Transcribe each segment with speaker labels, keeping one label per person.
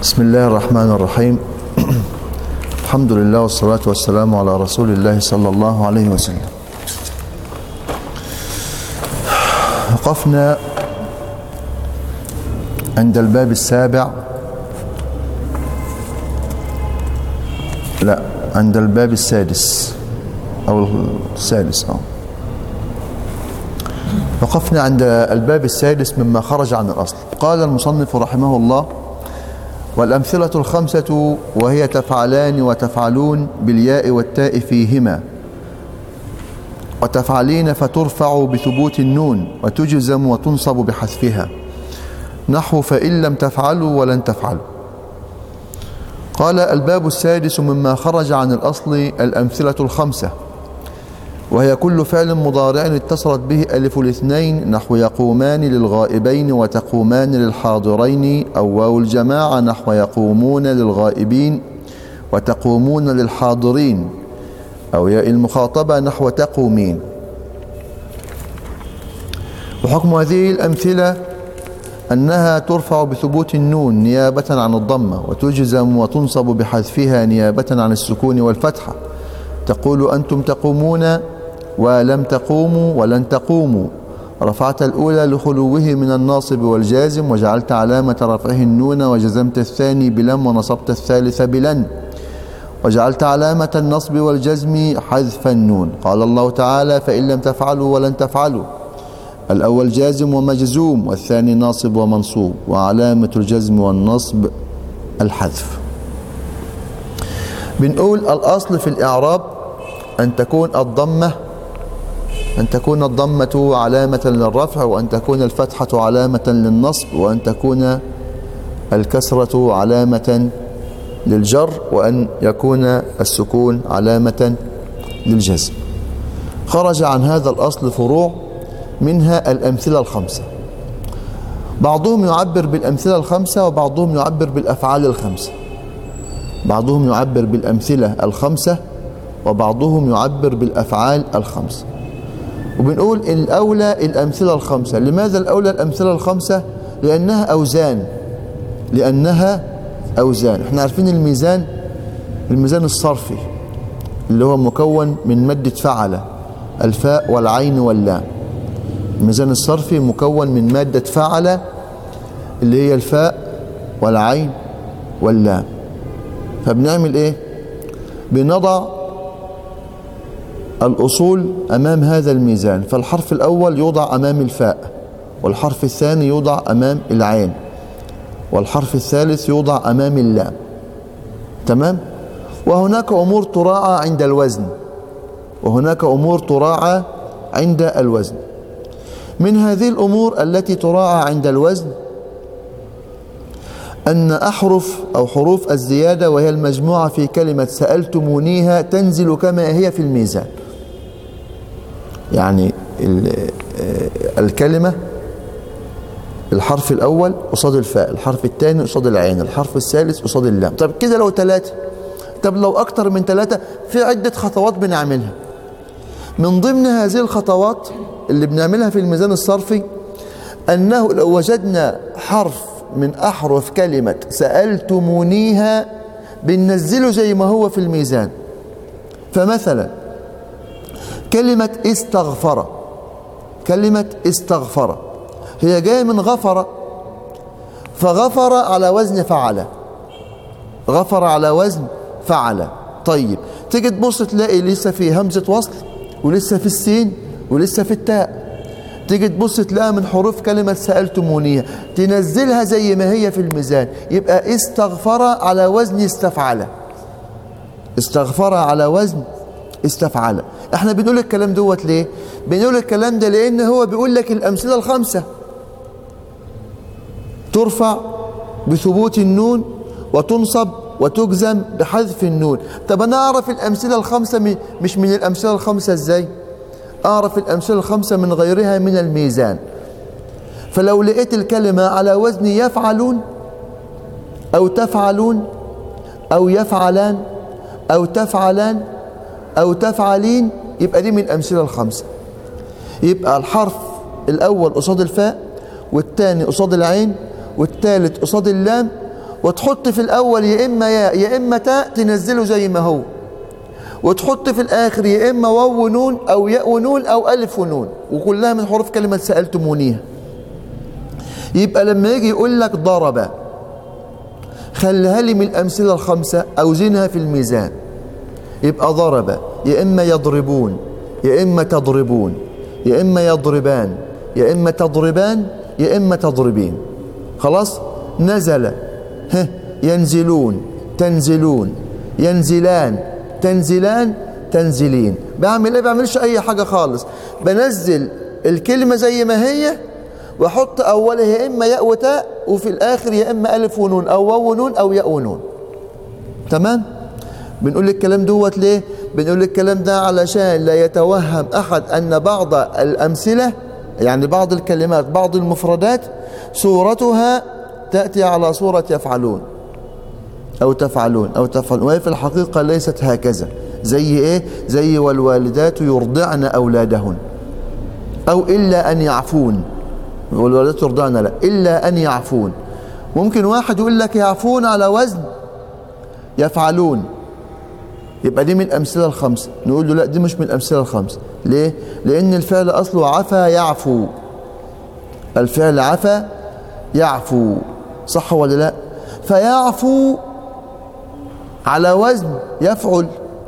Speaker 1: بسم الله الرحمن الرحيم الحمد لله والصلاة والسلام على رسول الله صلى الله عليه وسلم وقفنا عند الباب السابع لا عند الباب السادس أو السادس أو وقفنا عند الباب السادس مما خرج عن الأصل قال المصنف رحمه الله والأمثلة الخمسة وهي تفعلان وتفعلون بالياء والتاء فيهما وتفعلين فترفع بثبوت النون وتجزم وتنصب بحذفها نحو فإن لم تفعلوا ولن تفعلوا قال الباب السادس مما خرج عن الأصل الأمثلة الخمسة وهي كل فعل مضارع اتصلت به ألف الاثنين نحو يقومان للغائبين وتقومان للحاضرين أو واو الجماعة نحو يقومون للغائبين وتقومون للحاضرين أو ياء المخاطبة نحو تقومين وحكم هذه الأمثلة أنها ترفع بثبوت النون نيابة عن الضمة وتجزم وتنصب بحذفها نيابة عن السكون والفتحة تقول أنتم تقومون ولم تقوموا ولن تقوموا رفعت الأولى لخلوه من الناصب والجازم وجعلت علامة رفعه النون وجزمت الثاني بلم ونصبت الثالث بلن وجعلت علامة النصب والجزم حذف النون قال الله تعالى فإن لم تفعلوا ولن تفعلوا الأول جازم ومجزوم والثاني ناصب ومنصوب وعلامة الجزم والنصب الحذف بنقول الأصل في الإعراب أن تكون الضمة أن تكون الضمة علامة للرفع وأن تكون الفتحة علامة للنصب وأن تكون الكسرة علامة للجر وأن يكون السكون علامة للجزم خرج عن هذا الأصل فروع منها الأمثلة الخمسة بعضهم يعبر بالأمثلة الخمسة وبعضهم يعبر بالأفعال الخمسة بعضهم يعبر بالأمثلة الخمسة وبعضهم يعبر بالأفعال الخمسة وبنقول الأولى الأمثلة الخمسة لماذا الأولى الأمثلة الخمسة لأنها أوزان لأنها أوزان احنا عارفين الميزان الميزان الصرفي اللي هو مكون من مادة فعل الفاء والعين واللام الميزان الصرفي مكون من مادة فعل اللي هي الفاء والعين واللام فبنعمل ايه بنضع الأصول أمام هذا الميزان فالحرف الأول يوضع أمام الفاء والحرف الثاني يوضع أمام العين والحرف الثالث يوضع أمام اللام تمام وهناك أمور تراعى عند الوزن وهناك أمور تراعى عند الوزن من هذه الأمور التي تراعى عند الوزن أن أحرف أو حروف الزيادة وهي المجموعة في كلمة سألتمونيها تنزل كما هي في الميزان يعني الكلمة الحرف الأول قصاد الفاء الحرف الثاني قصاد العين الحرف الثالث قصاد اللام طب كده لو ثلاثة طب لو أكتر من ثلاثة في عدة خطوات بنعملها من ضمن هذه الخطوات اللي بنعملها في الميزان الصرفي أنه لو وجدنا حرف من أحرف كلمة سألتمونيها بننزله زي ما هو في الميزان فمثلا كلمة استغفر كلمة استغفر هي جاية من غفر فغفر على وزن فعل غفر على وزن فعل طيب تيجي تبص تلاقي لسه في همزة وصل ولسه في السين ولسه في التاء تيجي تبص تلاقيها من حروف كلمة سألتمونيها تنزلها زي ما هي في الميزان يبقى استغفر على وزن استفعل استغفر على وزن استفعل احنا بنقول الكلام دوت ليه بنقول الكلام ده لان هو بيقول لك الامثله الخمسه ترفع بثبوت النون وتنصب وتجزم بحذف النون طب انا اعرف الامثله الخمسه مش من الامثله الخمسه ازاي اعرف الامثله الخمسه من غيرها من الميزان فلو لقيت الكلمه على وزن يفعلون او تفعلون او يفعلان او تفعلان او تفعلين يبقى دي من الامثله الخمسه يبقى الحرف الاول قصاد الفاء والثاني قصاد العين والثالث قصاد اللام وتحط في الأول يا إما ياء يا إما تاء تنزله زي ما هو وتحط في الآخر يا إما واو ونون أو ياء ونون أو ألف ونون وكلها من حروف كلمة سألتمونيها يبقى لما يجي يقول لك ضرب خليها لي من الأمثلة الخمسة أوزنها في الميزان يبقى ضرب يا إما يضربون يا إما تضربون يا إما يضربان يا إما تضربان يا إما تضربين خلاص نزل ها ينزلون تنزلون ينزلان تنزلان تنزلين بعمل ايه بعملش اي حاجة خالص بنزل الكلمة زي ما هي واحط اولها يا اما ياء وتاء وفي الاخر يا اما الف ونون او واو ونون او ياء ونون تمام بنقول الكلام دوت ليه بنقول الكلام ده علشان لا يتوهم احد ان بعض الامثله يعني بعض الكلمات بعض المفردات صورتها تاتي على صوره يفعلون او تفعلون او تفعلون وهي في الحقيقه ليست هكذا زي ايه زي والوالدات يرضعن اولادهن او الا ان يعفون والوالدات يرضعن لا الا ان يعفون ممكن واحد يقول لك يعفون على وزن يفعلون يبقى دي من الأمثلة الخمسة نقول له لا دي مش من الأمثلة الخمسة ليه؟ لأن الفعل أصله عفا يعفو الفعل عفا يعفو صح ولا لا فيعفو على وزن يفعل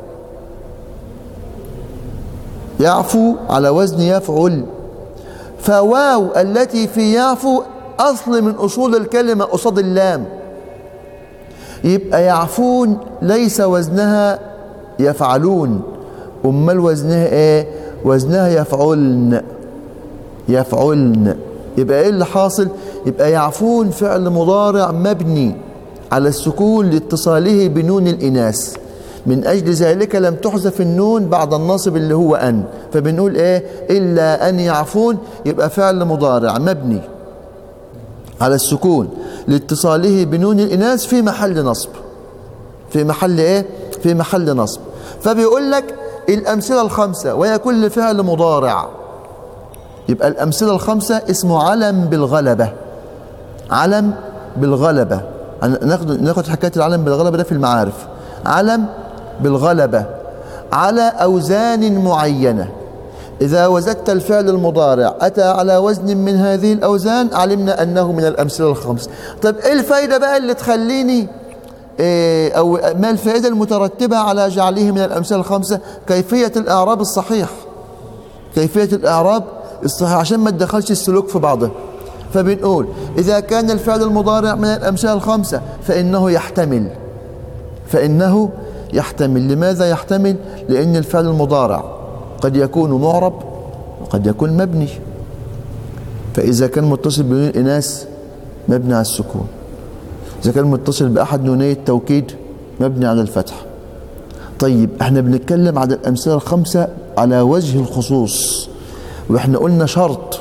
Speaker 1: يعفو على وزن يفعل فواو التي في يعفو أصل من أصول الكلمة قصاد اللام يبقى يعفون ليس وزنها يفعلون امال وزنها ايه وزنها يفعلن يفعلن يبقى ايه اللي حاصل يبقى يعفون فعل مضارع مبني على السكون لاتصاله بنون الاناث من اجل ذلك لم تحذف النون بعد الناصب اللي هو ان فبنقول ايه الا ان يعفون يبقى فعل مضارع مبني على السكون لاتصاله بنون الإناث في محل نصب في محل إيه؟ في محل نصب فبيقول لك الأمثلة الخمسة وهي كل فعل مضارع يبقى الأمثلة الخمسة اسمه علم بالغلبة علم بالغلبة ناخد ناخد حكاية العلم بالغلبة ده في المعارف علم بالغلبة على أوزان معينة إذا وزدت الفعل المضارع أتى على وزن من هذه الأوزان علمنا أنه من الأمثلة الخمس طب إيه الفايدة بقى اللي تخليني إيه أو ما الفائدة المترتبة على جعله من الأمثلة الخمسة كيفية الإعراب الصحيح كيفية الإعراب الصحيح عشان ما تدخلش السلوك في بعضه فبنقول إذا كان الفعل المضارع من الأمثلة الخمسة فإنه يحتمل فإنه يحتمل لماذا يحتمل لأن الفعل المضارع قد يكون معرب وقد يكون مبني فإذا كان متصل بنون الإناث مبني على السكون إذا كان متصل بأحد نوني التوكيد مبني على الفتح طيب احنا بنتكلم عن الأمثلة الخمسة على وجه الخصوص واحنا قلنا شرط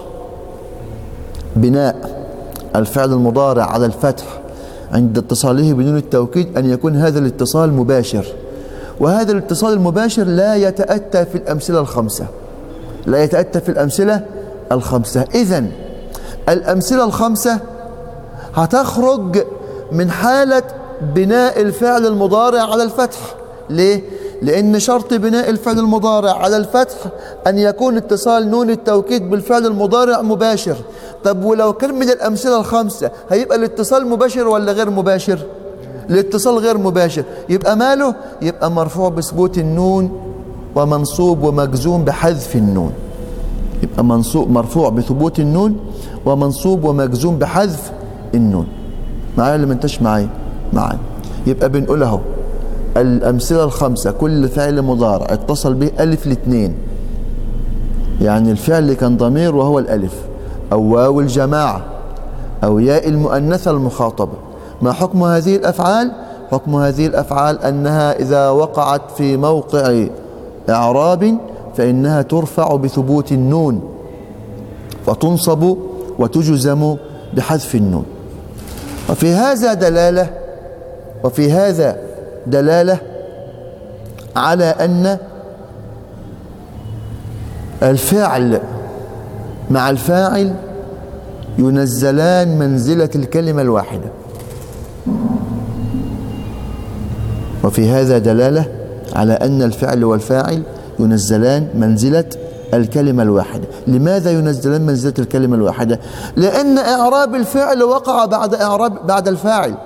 Speaker 1: بناء الفعل المضارع على الفتح عند اتصاله بنون التوكيد أن يكون هذا الاتصال مباشر وهذا الاتصال المباشر لا يتأتى في الأمثلة الخمسة لا يتأتى في الأمثلة الخمسة إذا الأمثلة الخمسة هتخرج من حالة بناء الفعل المضارع على الفتح ليه؟ لأن شرط بناء الفعل المضارع على الفتح أن يكون اتصال نون التوكيد بالفعل المضارع مباشر طب ولو كان من الأمثلة الخمسة هيبقى الاتصال مباشر ولا غير مباشر؟ الاتصال غير مباشر يبقى ماله يبقى مرفوع بثبوت النون ومنصوب ومجزوم بحذف النون يبقى منصوب مرفوع بثبوت النون ومنصوب ومجزوم بحذف النون معايا اللي ما انتش معايا معايا يبقى بنقول اهو الامثله الخمسه كل فعل مضارع اتصل به الف الاثنين يعني الفعل اللي كان ضمير وهو الالف او واو الجماعه او ياء المؤنثه المخاطبه ما حكم هذه الافعال حكم هذه الافعال انها اذا وقعت في موقع اعراب فانها ترفع بثبوت النون وتنصب وتجزم بحذف النون وفي هذا دلاله وفي هذا دلاله على ان الفعل مع الفاعل ينزلان منزله الكلمه الواحده وفي هذا دلالة على أن الفعل والفاعل ينزلان منزلة الكلمة الواحدة لماذا ينزلان منزلة الكلمة الواحدة لأن إعراب الفعل وقع بعد إعراب بعد الفاعل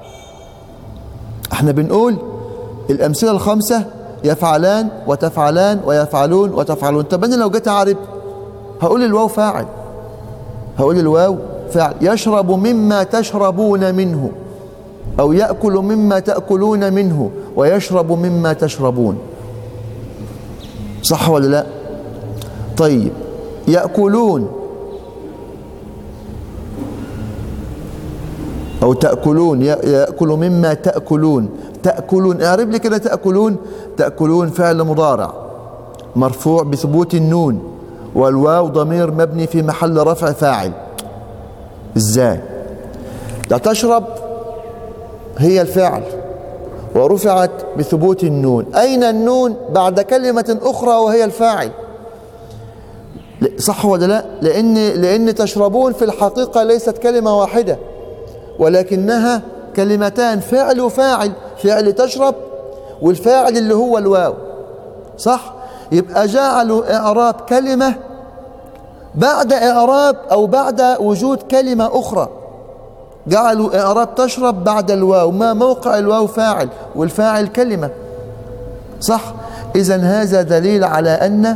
Speaker 1: احنا بنقول الأمثلة الخمسة يفعلان وتفعلان ويفعلون وتفعلون طب أنا لو جيت أعرب هقول الواو فاعل هقول الواو فاعل يشرب مما تشربون منه أو يأكل مما تأكلون منه ويشرب مما تشربون صح ولا لا طيب يأكلون أو تأكلون يأكل مما تأكلون تأكلون اعرب لي كده تأكلون تأكلون فعل مضارع مرفوع بثبوت النون والواو ضمير مبني في محل رفع فاعل ازاي ده تشرب هي الفعل ورفعت بثبوت النون أين النون بعد كلمة أخرى وهي الفاعل صح ولا لا لأن, لأن تشربون في الحقيقة ليست كلمة واحدة ولكنها كلمتان فعل وفاعل فعل تشرب والفاعل اللي هو الواو صح يبقى جعلوا إعراب كلمة بعد إعراب أو بعد وجود كلمة أخرى جعلوا إعراب تشرب بعد الواو ما موقع الواو فاعل والفاعل كلمة صح إذا هذا دليل على أن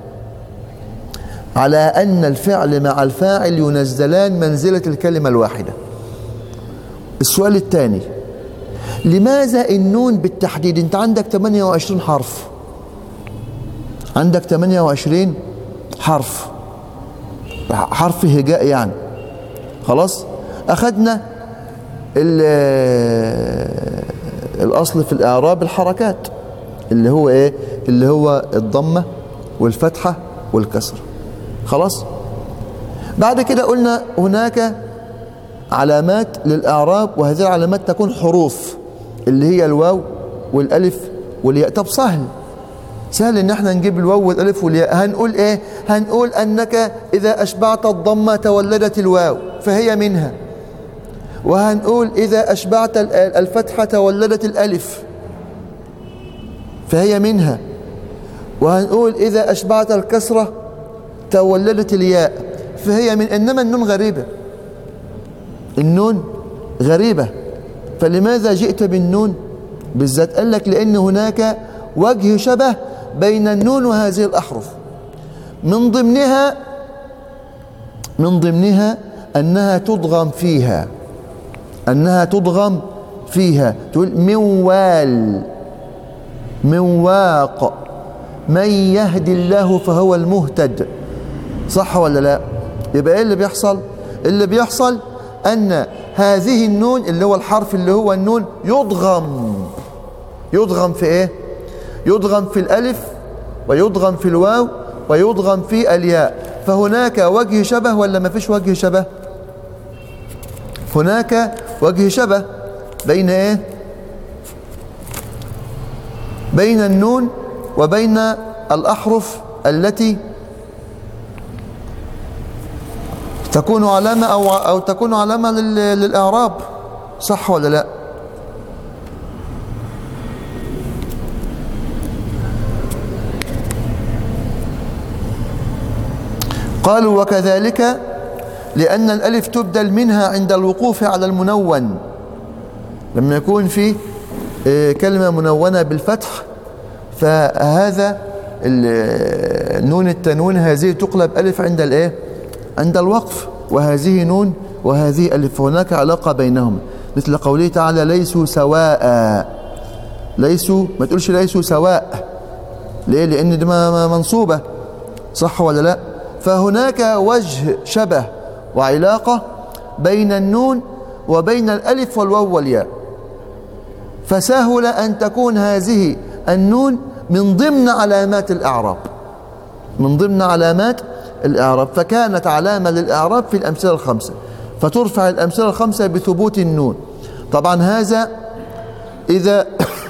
Speaker 1: على أن الفعل مع الفاعل ينزلان منزلة الكلمة الواحدة السؤال الثاني لماذا النون بالتحديد انت عندك 28 حرف عندك 28 حرف حرف هجاء يعني خلاص أخذنا الأصل في الإعراب الحركات اللي هو إيه اللي هو الضمة والفتحة والكسر خلاص بعد كده قلنا هناك علامات للإعراب وهذه العلامات تكون حروف اللي هي الواو والألف والياء طب سهل سهل ان احنا نجيب الواو والالف والياء هنقول ايه هنقول انك اذا اشبعت الضمه تولدت الواو فهي منها وهنقول اذا اشبعت الفتحه تولدت الالف فهي منها وهنقول اذا اشبعت الكسره تولدت الياء فهي من انما النون غريبه النون غريبه فلماذا جئت بالنون بالذات قال لك لان هناك وجه شبه بين النون وهذه الأحرف من ضمنها من ضمنها أنها تضغم فيها أنها تضغم فيها تقول موال مواق من يهدي الله فهو المهتد صح ولا لا يبقى ايه اللي بيحصل اللي بيحصل ان هذه النون اللي هو الحرف اللي هو النون يضغم يضغم في ايه يضغم في الألف ويضغم في الواو ويضغم في الياء فهناك وجه شبه ولا ما فيش وجه شبه هناك وجه شبه بين ايه بين النون وبين الأحرف التي تكون علامة أو, أو تكون علامة للإعراب صح ولا لا قالوا وكذلك لأن الألف تبدل منها عند الوقوف على المنون لما يكون في كلمة منونة بالفتح فهذا نون التنوين هذه تقلب ألف عند الإيه؟ عند الوقف وهذه نون وهذه ألف هناك علاقة بينهم مثل قوله تعالى ليسوا سواء ليسوا ما تقولش ليسوا سواء ليه لأن دي منصوبة صح ولا لا فهناك وجه شبه وعلاقة بين النون وبين الألف والواو والياء فسهل أن تكون هذه النون من ضمن علامات الإعراب من ضمن علامات الإعراب فكانت علامة للإعراب في الأمثلة الخمسة فترفع الأمثلة الخمسة بثبوت النون طبعا هذا إذا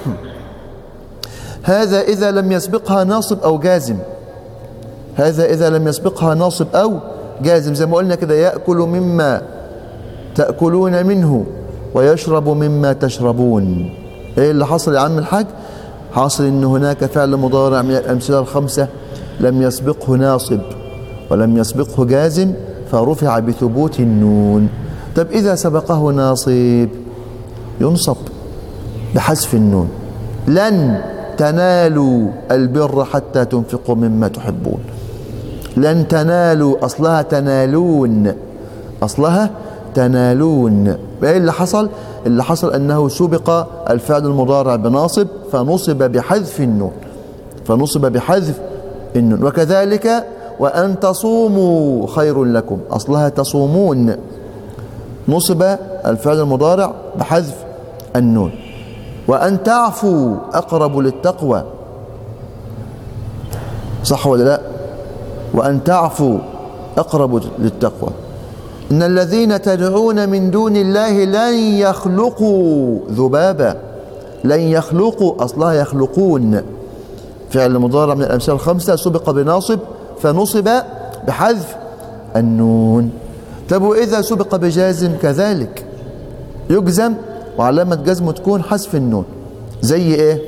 Speaker 1: هذا إذا لم يسبقها ناصب أو جازم هذا إذا لم يسبقها ناصب أو جازم زي ما قلنا كده يأكل مما تأكلون منه ويشرب مما تشربون ايه اللي حصل يا عم الحاج حاصل ان هناك فعل مضارع من الامثله الخمسه لم يسبقه ناصب ولم يسبقه جازم فرفع بثبوت النون طب اذا سبقه ناصب ينصب بحذف النون لن تنالوا البر حتى تنفقوا مما تحبون لن تنالوا اصلها تنالون اصلها تنالون ايه اللي حصل اللي حصل انه سبق الفعل المضارع بناصب فنصب بحذف النون فنصب بحذف النون وكذلك وان تصوموا خير لكم اصلها تصومون نصب الفعل المضارع بحذف النون وان تعفوا اقرب للتقوى صح ولا لا وان تعفوا اقرب للتقوى إن الذين تدعون من دون الله لن يخلقوا ذبابا لن يخلقوا أصلها يخلقون فعل مضارع من الأمثال الخمسة سبق بناصب فنصب بحذف النون طب وإذا سبق بجازم كذلك يجزم وعلامة جزمه تكون حذف النون زي إيه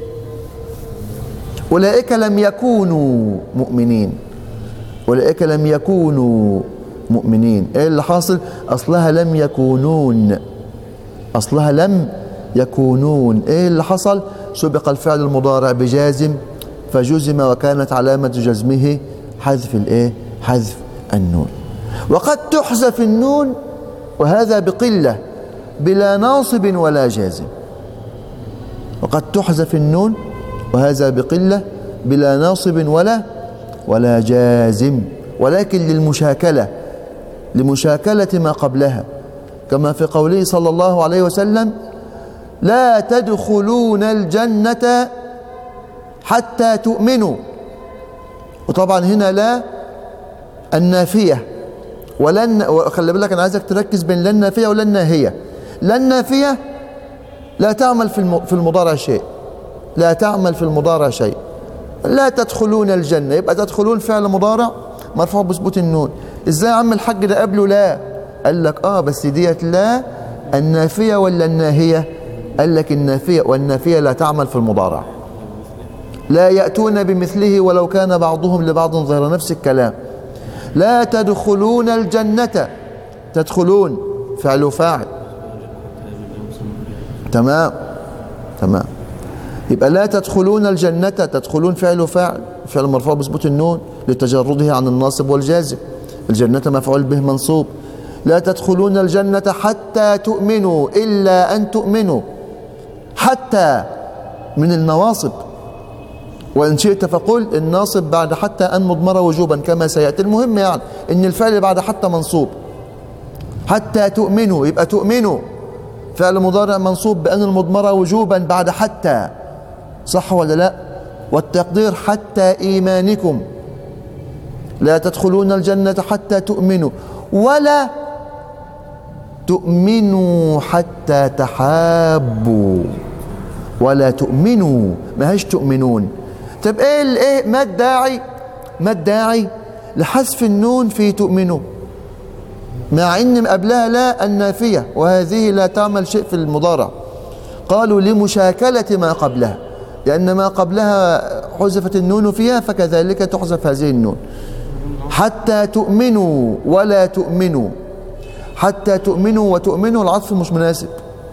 Speaker 1: أولئك لم يكونوا مؤمنين أولئك لم يكونوا مؤمنين ايه اللي حاصل اصلها لم يكونون اصلها لم يكونون ايه اللي حصل سبق الفعل المضارع بجازم فجزم وكانت علامة جزمه حذف الايه حذف النون وقد تحذف النون وهذا بقلة بلا ناصب ولا جازم وقد تحذف النون وهذا بقلة بلا ناصب ولا ولا جازم ولكن للمشاكله لمشاكلة ما قبلها كما في قوله صلى الله عليه وسلم لا تدخلون الجنة حتى تؤمنوا وطبعا هنا لا النافية ولن خلي بالك انا عايزك تركز بين لا النافية ولا الناهية لا النافية لا تعمل في في المضارع شيء لا تعمل في المضارع شيء لا تدخلون الجنة يبقى تدخلون فعل مضارع مرفوع بثبوت النون ازاي يا عم الحاج ده قبله لا قال لك اه بس ديت لا النافية ولا الناهية قال لك النافية والنافية لا تعمل في المضارع لا يأتون بمثله ولو كان بعضهم لبعض ظهر نفس الكلام لا تدخلون الجنة تدخلون فعل وفاعل تمام تمام يبقى لا تدخلون الجنة تدخلون فعل وفاعل فعل مرفوع بثبوت النون لتجرده عن الناصب والجازم الجنة مفعول به منصوب لا تدخلون الجنة حتى تؤمنوا إلا أن تؤمنوا حتى من النواصب وإن شئت فقل الناصب بعد حتى أن مضمرة وجوبا كما سيأتي المهم يعني إن الفعل بعد حتى منصوب حتى تؤمنوا يبقى تؤمنوا فعل مضارع منصوب بأن المضمرة وجوبا بعد حتى صح ولا لا والتقدير حتى إيمانكم لا تدخلون الجنة حتى تؤمنوا ولا تؤمنوا حتى تحابوا ولا تؤمنوا ما هيش تؤمنون طب ايه الايه ما الداعي ما الداعي لحذف النون في تؤمنوا مع ان قبلها لا النافيه وهذه لا تعمل شيء في المضارع قالوا لمشاكله ما قبلها لان ما قبلها حذفت النون فيها فكذلك تحذف هذه النون حتى تؤمنوا ولا تؤمنوا حتى تؤمنوا وتؤمنوا العطف مش مناسب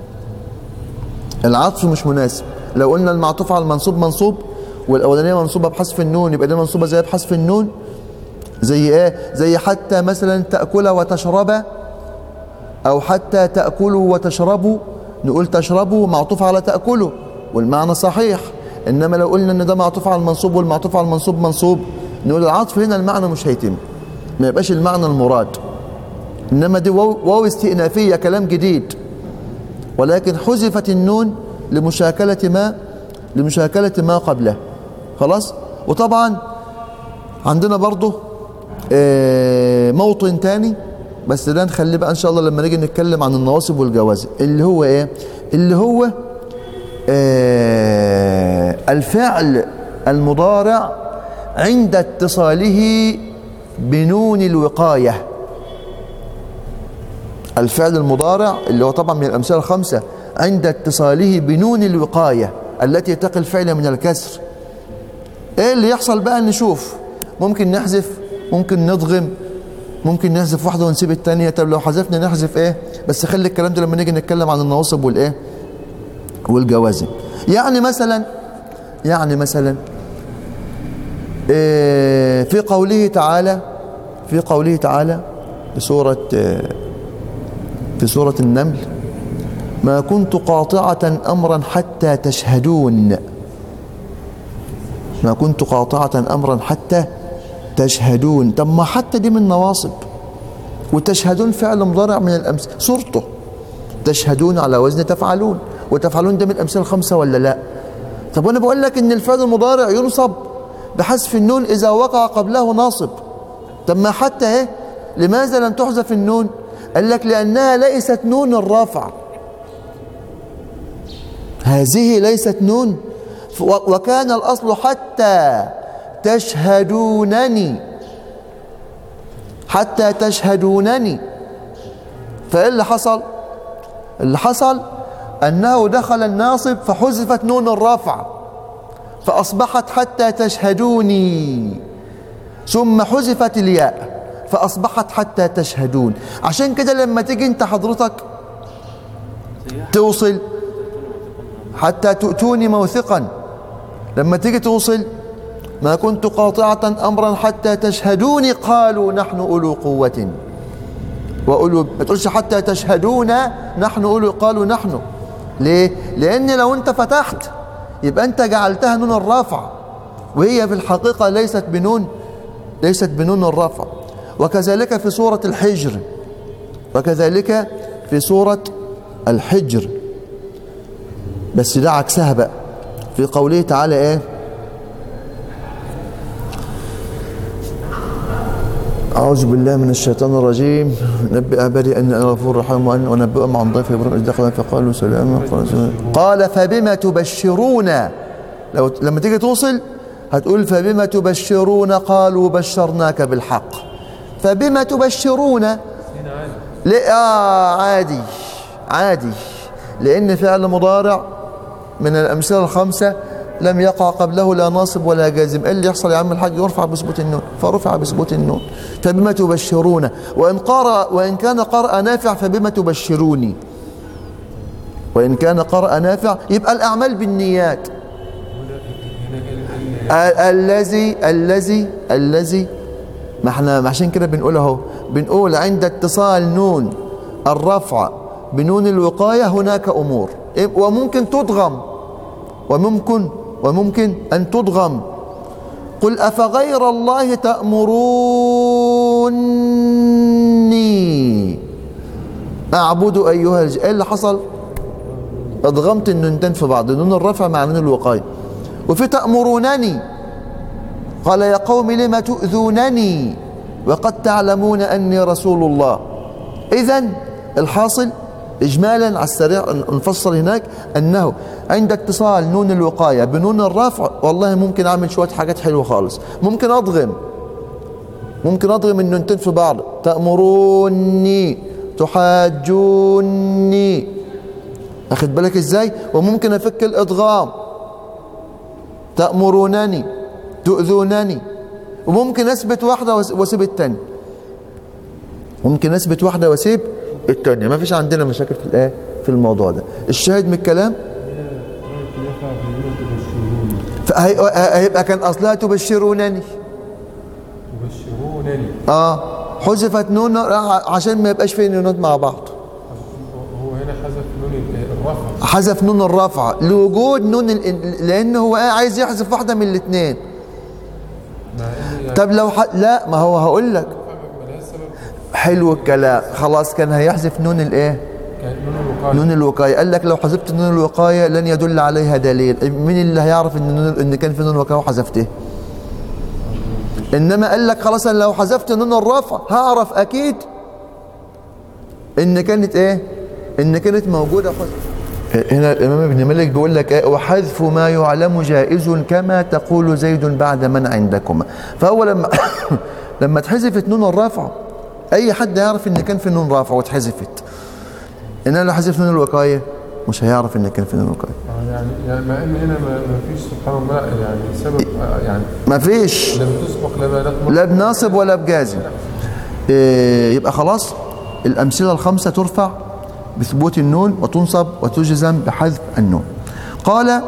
Speaker 1: العطف مش مناسب لو قلنا المعطوف على المنصوب منصوب والاولانيه منصوبه بحذف النون يبقى دي منصوبه زي بحذف النون زي ايه زي حتى مثلا تاكل وتشرب او حتى تاكلوا وتشربوا نقول تشربوا معطوف على تاكلوا والمعنى صحيح انما لو قلنا ان ده معطوف على المنصوب والمعطوف على المنصوب منصوب نقول العطف هنا المعنى مش هيتم ما يبقاش المعنى المراد انما دي واو, واو استئنافيه كلام جديد ولكن حذفت النون لمشاكله ما لمشاكله ما قبله خلاص وطبعا عندنا برضه موطن تاني بس ده نخليه بقى ان شاء الله لما نيجي نتكلم عن النواصب والجوازم اللي هو ايه اللي هو آه الفعل المضارع عند اتصاله بنون الوقاية الفعل المضارع اللي هو طبعا من الأمثلة الخمسة عند اتصاله بنون الوقاية التي تقي الفعل من الكسر ايه اللي يحصل بقى نشوف ممكن نحذف ممكن نضغم ممكن نحذف واحدة ونسيب التانية طب لو حذفنا نحذف ايه بس خلي الكلام ده لما نيجي نتكلم عن النواصب والايه والجوازم يعني مثلا يعني مثلا إيه في قوله تعالى في قوله تعالى في سورة إيه في سورة النمل ما كنت قاطعة أمرا حتى تشهدون ما كنت قاطعة أمرا حتى تشهدون طب ما حتى دي من نواصب وتشهدون فعل مضارع من الأمس صورته تشهدون على وزن تفعلون وتفعلون ده من الأمثال الخمسة ولا لا طب وأنا بقول لك إن الفعل المضارع ينصب بحذف النون إذا وقع قبله ناصب طب ما حتى اهي لماذا لم تحذف النون قال لك لأنها ليست نون الرفع هذه ليست نون وكان الأصل حتى تشهدونني حتى تشهدونني فإيه اللي حصل اللي حصل أنه دخل الناصب فحذفت نون الرفع فأصبحت حتى تشهدوني ثم حذفت الياء فأصبحت حتى تشهدون عشان كده لما تيجي انت حضرتك توصل حتى تؤتوني موثقا لما تيجي توصل ما كنت قاطعة أمرا حتى تشهدوني قالوا نحن أولو قوة وأولو ما تقولش حتى تشهدون نحن أولو قالوا نحن ليه؟ لأن لو أنت فتحت يبقى أنت جعلتها نون الرفع وهي في الحقيقة ليست بنون ليست بنون الرفع وكذلك في سورة الحجر وكذلك في سورة الحجر بس ده عكسها بقى في قوله تعالى ايه أعوذ بالله من الشيطان الرجيم نبئ عبادي أن أنا غفور رحيم وأن أنبئهم عن ضيف إبراهيم إذ دخل فقالوا سلاما قال فبما تبشرون لو لما تيجي توصل هتقول فبما تبشرون قالوا بشرناك بالحق فبما تبشرون لا آه عادي عادي لأن فعل مضارع من الأمثلة الخمسة لم يقع قبله لا ناصب ولا جازم ايه اللي يحصل يا عم الحاج يرفع بثبوت النون فرفع بثبوت النون فبما تبشرون وإن قرأ وإن كان قرأ نافع فبما تبشروني وإن كان قرأ نافع يبقى الأعمال بالنيات الذي الذي الذي ما احنا عشان كده بنقول اهو بنقول عند اتصال نون الرفع بنون الوقاية هناك أمور وممكن تضغم وممكن وممكن أن تضغم قل أفغير الله تأمروني أعبد أيها الج... إيه اللي حصل أضغمت النونتين في بعض نون الرفع مع نون الوقاية وفي تأمرونني قال يا قوم لم تؤذونني وقد تعلمون أني رسول الله إذا الحاصل إجمالا على السريع نفصل هناك أنه عند اتصال نون الوقاية بنون الرفع والله ممكن أعمل شوية حاجات حلوة خالص ممكن أضغم ممكن أضغم النونتين في بعض تأمروني تحاجوني أخد بالك إزاي وممكن أفك الإضغام تأمرونني تؤذونني وممكن أثبت واحدة وأسيب التانية ممكن أثبت واحدة وأسيب التانية ما فيش عندنا مشاكل في الايه في الموضوع ده الشاهد من الكلام هيبقى كان اصلها تبشرونني
Speaker 2: تبشرونني
Speaker 1: اه حذفت نون عشان ما يبقاش في نونات مع بعض
Speaker 2: هو هنا حذف نون الرفع
Speaker 1: حذف نون الرفع لوجود نون ال... لان هو عايز يحذف واحده من الاثنين طب لو ح... لا ما هو هقول لك حلو الكلام خلاص كان هيحذف نون الايه
Speaker 2: نون الوقاية
Speaker 1: نون الوقايه قال لك لو حذفت نون الوقايه لن يدل عليها دليل مين اللي هيعرف ان نون ان كان في نون الوقايه وحذفته انما قال لك خلاص أنا لو حذفت نون الرفع هعرف اكيد ان كانت ايه ان كانت موجوده حذف هنا الامام ابن مالك بيقول لك ايه وحذف ما يعلم جائز كما تقول زيد بعد من عندكما فهو لما لما اتحذفت نون الرفع اي حد يعرف ان كان في نون رافع واتحذفت انما لو حذف نون الوقايه مش هيعرف ان كان في نون وقاية
Speaker 2: آه، يعني يعني مع ان هنا ما ما فيش سبحان الله يعني سبب آه، يعني
Speaker 1: مفيش
Speaker 2: لم تسبق لا بلد
Speaker 1: لا بناصب ولا بجازم إيه، يبقى خلاص الأمثلة الخمسة ترفع بثبوت النون وتنصب وتجزم بحذف النون قال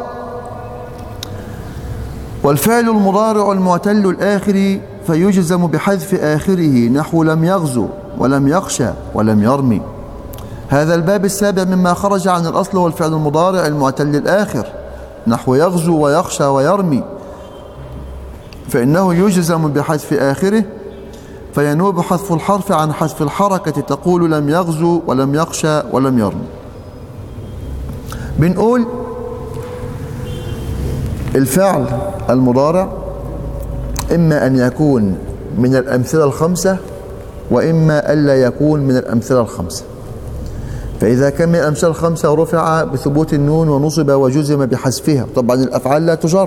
Speaker 1: والفعل المضارع المعتل الآخر فيجزم بحذف آخره نحو لم يغزو ولم يخشى ولم يرمي هذا الباب السابع مما خرج عن الأصل والفعل المضارع المعتل الآخر نحو يغزو ويخشى ويرمي فإنه يجزم بحذف آخره فينوب حذف الحرف عن حذف الحركة تقول لم يغزو ولم يخشى ولم يرمي بنقول الفعل المضارع إما أن يكون من الأمثلة الخمسة وإما ألا يكون من الأمثلة الخمسة فإذا كان من الأمثلة الخمسة رفع بثبوت النون ونصب وجزم بحذفها طبعا الأفعال لا تجر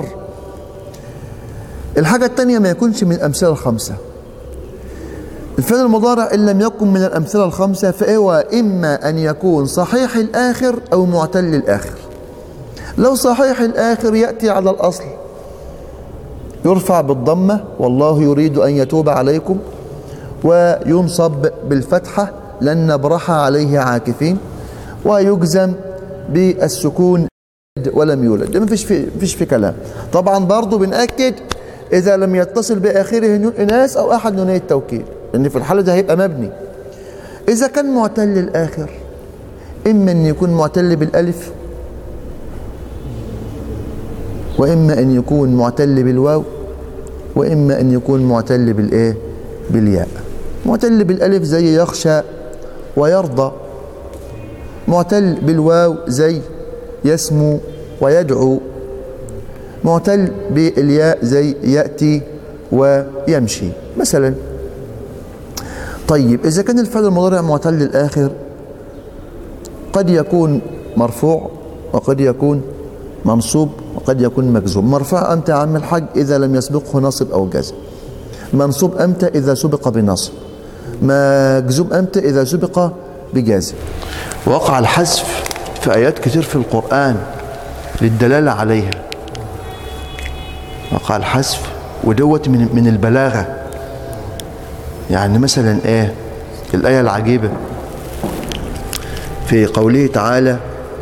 Speaker 1: الحاجة الثانية ما يكونش من الأمثلة الخمسة الفعل المضارع إن لم يكن من الأمثلة الخمسة فهو إما أن يكون صحيح الآخر أو معتل الآخر لو صحيح الآخر يأتي على الأصل يرفع بالضمة والله يريد أن يتوب عليكم وينصب بالفتحة لن نبرح عليه عاكفين ويجزم بالسكون ولم يولد ده مفيش في مفيش في كلام طبعا برضه بنأكد إذا لم يتصل بآخره نون إناث أو أحد نوني التوكيد لأن في الحالة ده هيبقى مبني إذا كان معتل الآخر إما أن يكون معتل بالألف وإما أن يكون معتل بالواو وإما أن يكون معتل بالإيه بالياء معتل بالألف زي يخشى ويرضى معتل بالواو زي يسمو ويدعو معتل بالياء زي يأتي ويمشي مثلا طيب إذا كان الفعل المضارع معتل الآخر قد يكون مرفوع وقد يكون منصوب وقد يكون مجزوم مرفوع أمتى يا عم الحاج إذا لم يسبقه نصب أو جزم منصوب أمتى إذا سبق بنصب مجزوم أمتى إذا سبق بجازم وقع الحذف في آيات كتير في القرآن للدلالة عليها وقع الحذف ودوت من من البلاغة يعني مثلا ايه الآية العجيبة في قوله تعالى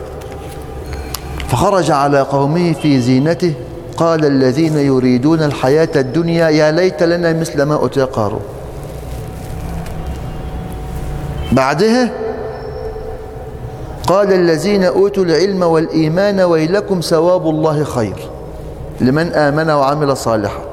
Speaker 1: فخرج على قومه في زينته قال الذين يريدون الحياة الدنيا يا ليت لنا مثل ما أوتي قارون بعدها قال الذين أوتوا العلم والإيمان ويلكم ثواب الله خير لمن آمن وعمل صالحا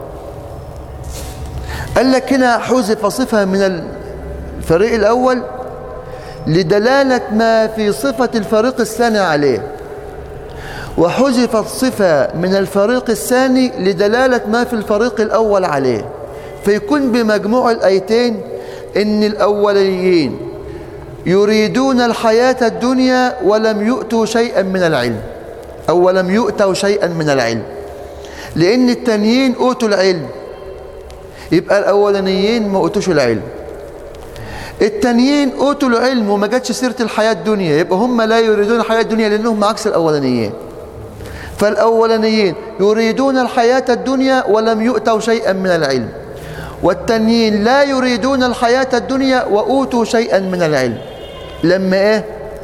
Speaker 1: قال لك هنا حذف صفة من الفريق الأول لدلالة ما في صفة الفريق الثاني عليه وحذفت صفة من الفريق الثاني لدلالة ما في الفريق الأول عليه فيكون بمجموع الآيتين إن الأوليين يريدون الحياة الدنيا ولم يؤتوا شيئا من العلم أو ولم يؤتوا شيئا من العلم لأن التانيين أوتوا العلم يبقى الأولانيين ما أوتوش العلم التانيين أوتوا العلم وما جاتش سيرة الحياة الدنيا يبقى هم لا يريدون الحياة الدنيا لأنهم عكس الأولانيين فالأولانيين يريدون الحياة الدنيا ولم يؤتوا شيئا من العلم والتانيين لا يريدون الحياة الدنيا وأوتوا شيئا من العلم لما إيه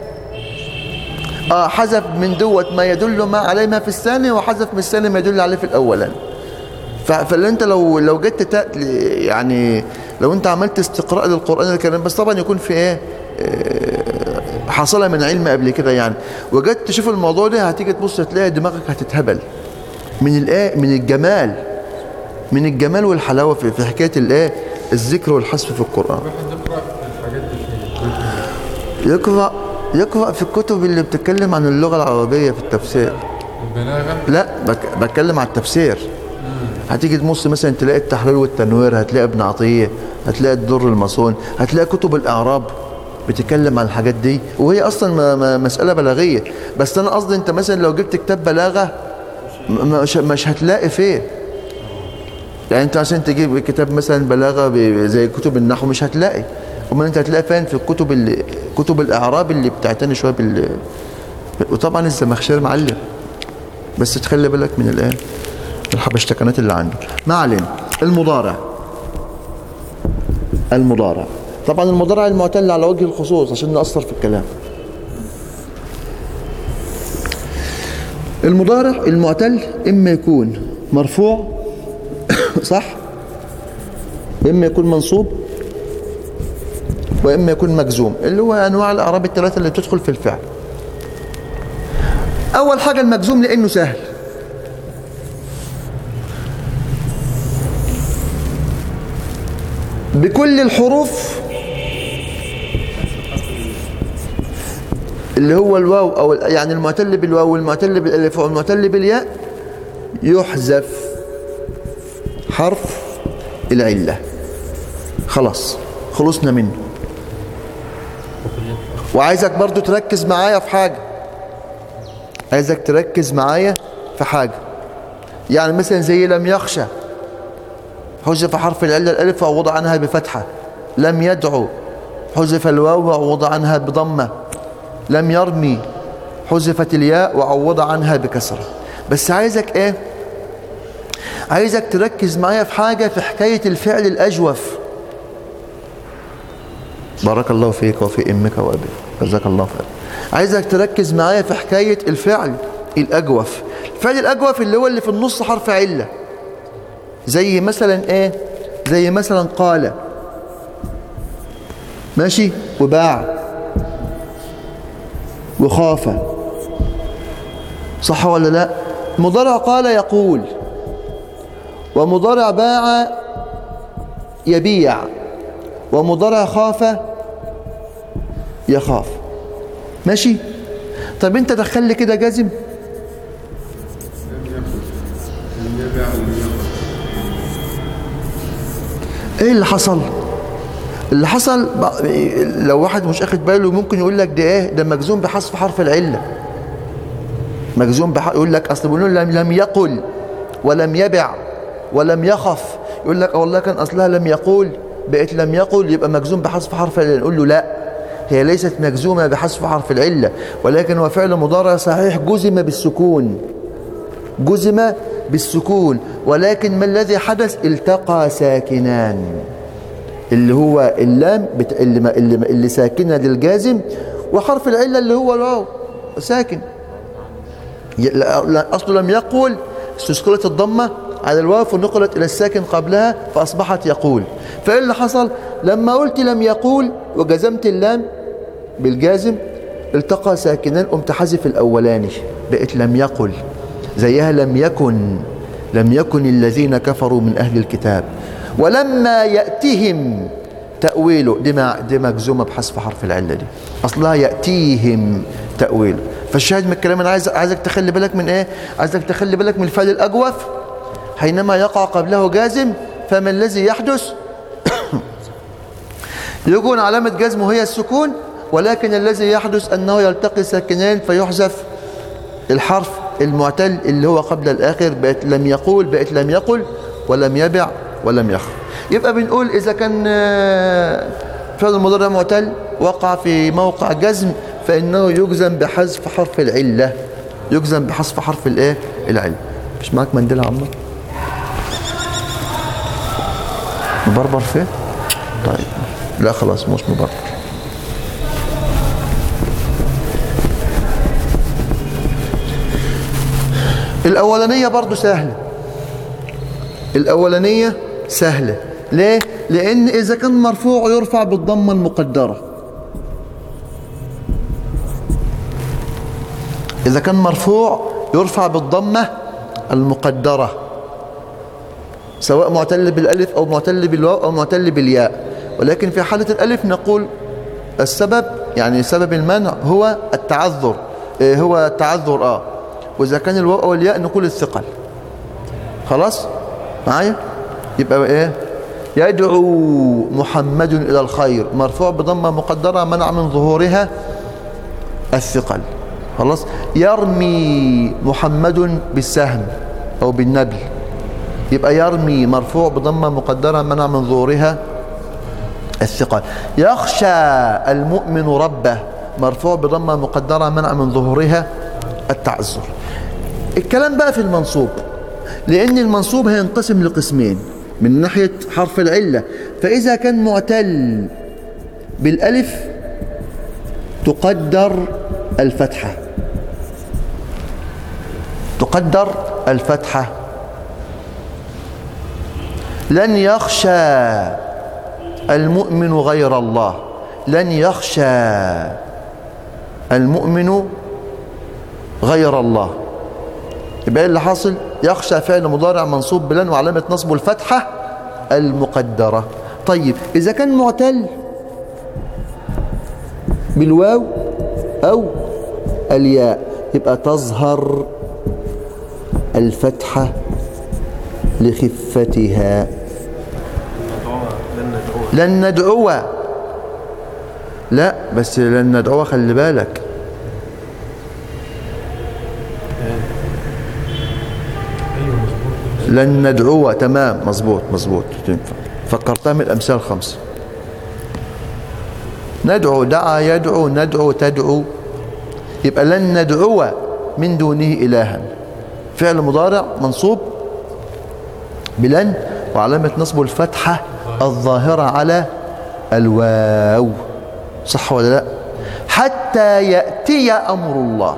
Speaker 1: آه حذف من دوت ما يدل ما عليه ما في الثاني وحذف من الثاني ما يدل عليه في الأولاني ف- فاللي انت لو لو جيت تت- يعني لو انت عملت استقراء للقران الكريم بس طبعا يكون في ايه آه، حصل من علم قبل كده يعني وجيت تشوف الموضوع ده هتيجي تبص تلاقي دماغك هتتهبل من الايه من الجمال من الجمال والحلاوه في في حكايه الايه الذكر والحذف في القران
Speaker 2: الواحد يقرأ الحاجات دي في
Speaker 1: يقرا يقرا في الكتب اللي بتتكلم عن اللغه العربيه في التفسير
Speaker 2: البلاغة
Speaker 1: لا بك بتكلم على التفسير هتيجي تبص مثلا تلاقي التحرير والتنوير هتلاقي ابن عطية هتلاقي الدر المصون هتلاقي كتب الإعراب بتتكلم عن الحاجات دي وهي أصلا ما- ما- مسألة بلاغية بس أنا قصدي أنت مثلا لو جبت كتاب بلاغة م- مش, مش هتلاقي فيه يعني أنت عشان تجيب كتاب مثلا بلاغة ب- زي كتب النحو مش هتلاقي أمال أنت هتلاقي فين في الكتب اللي كتب الإعراب اللي بتعتني شوية بال وطبعا الزمخشري معلم بس تخلي بالك من الايه الحبشتكنات اللي عنده ما علينا المضارع المضارع طبعا المضارع المعتل على وجه الخصوص عشان نأثر في الكلام المضارع المعتل اما يكون مرفوع صح واما يكون منصوب واما يكون مجزوم اللي هو انواع الاعراب الثلاثه اللي بتدخل في الفعل اول حاجه المجزوم لانه سهل بكل الحروف اللي هو الواو او يعني المعتل بالواو والمعتل بالالف والمعتل بالياء يحذف حرف العله خلاص خلصنا منه وعايزك برضو تركز معايا في حاجه عايزك تركز معايا في حاجه يعني مثلا زي لم يخشى حذف حرف العله الالف ووضع عنها بفتحه لم يدعو حذف الواو وعوض عنها بضمه لم يرمي حذفت الياء وعوض عنها بكسره بس عايزك ايه عايزك تركز معايا في حاجة في حكاية الفعل الأجوف بارك الله فيك وفي أمك وأبيك جزاك الله خير عايزك تركز معايا في حكاية الفعل الأجوف الفعل الأجوف اللي هو اللي في النص حرف علة زي مثلا ايه زي مثلا قال ماشي وباع وخاف صح ولا لا مضارع قال يقول ومضارع باع يبيع ومضارع خاف يخاف ماشي طب انت دخل لي كده جازم ايه اللي حصل اللي حصل لو واحد مش اخد باله ممكن يقول لك ده ايه ده مجزوم بحذف حرف العله مجزوم بح... يقول لك اصل بنقول لم لم يقل ولم يبع ولم يخف يقول لك والله كان اصلها لم يقول بقت لم يقل يبقى مجزوم بحذف حرف العله نقول له لا هي ليست مجزومه بحذف حرف العله ولكن هو فعل مضارع صحيح جزم بالسكون جزم بالسكون ولكن ما الذي حدث التقى ساكنان اللي هو اللام بت... اللي, ما... اللي, اللي ساكنه للجازم وحرف العله اللي هو الواو ساكن اصله لم يقول استثقلت الضمه على الواو فنقلت الى الساكن قبلها فاصبحت يقول فايه اللي حصل لما قلت لم يقول وجزمت اللام بالجازم التقى ساكنان قمت حذف الاولاني بقت لم يقل زيها لم يكن لم يكن الذين كفروا من اهل الكتاب ولما ياتهم تاويله دي دي مجزومه بحذف حرف العله دي اصلها ياتيهم تاويله فالشاهد من الكلام انا عايز عايزك تخلي بالك من ايه عايزك تخلي بالك من الفعل الاجوف حينما يقع قبله جازم فما الذي يحدث يكون علامة جزمه هي السكون ولكن الذي يحدث أنه يلتقي ساكنين فيحذف الحرف المعتل اللي هو قبل الآخر بقت لم يقول بقت لم يقل ولم يبع ولم يخ يبقى بنقول إذا كان فعل المضارع معتل وقع في موقع جزم فإنه يجزم بحذف حرف العلة يجزم بحذف حرف الايه العلة مش معاك منديل يا عمر مبربر فين طيب لا خلاص مش مبربر الأولانية برضو سهلة الأولانية سهلة ليه؟ لأن إذا كان مرفوع يرفع بالضمة المقدرة إذا كان مرفوع يرفع بالضمة المقدرة سواء معتل بالالف او معتل بالواو او معتل بالياء ولكن في حالة الالف نقول السبب يعني سبب المنع هو التعذر إيه هو التعذر اه واذا كان الواو او الياء نقول الثقل خلاص معايا يبقى ايه يدعو محمد الى الخير مرفوع بضمه مقدره منع من ظهورها الثقل خلاص يرمي محمد بالسهم او بالنبل يبقى يرمي مرفوع بضمة مقدرة منع من ظهورها الثقل يخشى المؤمن ربه مرفوع بضمة مقدرة منع من ظهورها التعذر الكلام بقى في المنصوب لأن المنصوب هينقسم لقسمين من ناحية حرف العلة فإذا كان معتل بالألف تقدر الفتحة تقدر الفتحة لن يخشى المؤمن غير الله لن يخشى المؤمن غير الله يبقى ايه اللي حاصل يخشى فعل مضارع منصوب بلن وعلامة نصبه الفتحة المقدرة طيب إذا كان معتل بالواو أو الياء يبقى تظهر الفتحة لخفتها لن ندعو لا بس لن ندعو خلي بالك لن ندعو تمام مظبوط مظبوط تنفع فكرتها من الأمثال الخمسة ندعو دعا يدعو ندعو تدعو يبقى لن ندعو من دونه إلها فعل مضارع منصوب بلن وعلامة نصبه الفتحة الظاهرة على الواو صح ولا لا حتى يأتي أمر الله